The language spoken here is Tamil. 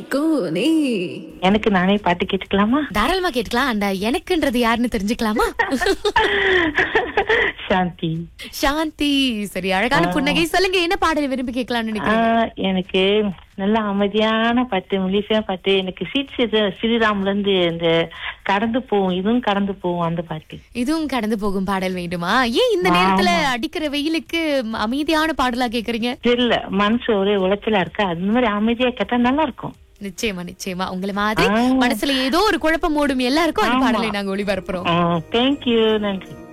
கோனே எனக்கு நானே பாட்டு கேட்டுக்கலாமா தாராளமா கேட்டுக்கலாம் அந்த எனக்குன்றது யாருன்னு தெரிஞ்சுக்கலாமா சாந்தி சாந்தி சரி அழகான புன்னகை சொல்லுங்க என்ன பாடல் விரும்பி கேட்கலாம்னு நினைக்கிறீங்க ஆஹ், எனக்கு நல்ல அமைதியான பாட்டு மெலிசா பாட்டு எனக்கு சீட் ஸ்ரீராம்ல இருந்து இந்த கடந்து போகும் இதுவும் கடந்து போகும் அந்த பாட்டு இதுவும் கடந்து போகும் பாடல் வேண்டுமா ஏன் இந்த நேரத்துல அடிக்கிற வெயிலுக்கு அமைதியான பாடலா கேக்குறீங்க இல்ல மனசு ஒரே உளைச்சலா இருக்கு அது மாதிரி அமைதியா கேட்டா நல்லா இருக்கும் நிச்சயமா நிச்சயமா உங்களை மாதிரி ஆ. மனசுல ஏதோ ஒரு குழப்பம் ஓடும் எல்லாருக்கும் அந்த பாடலை நாங்க ஒளிபரப்புறோம் தேங்க்யூ நன்றி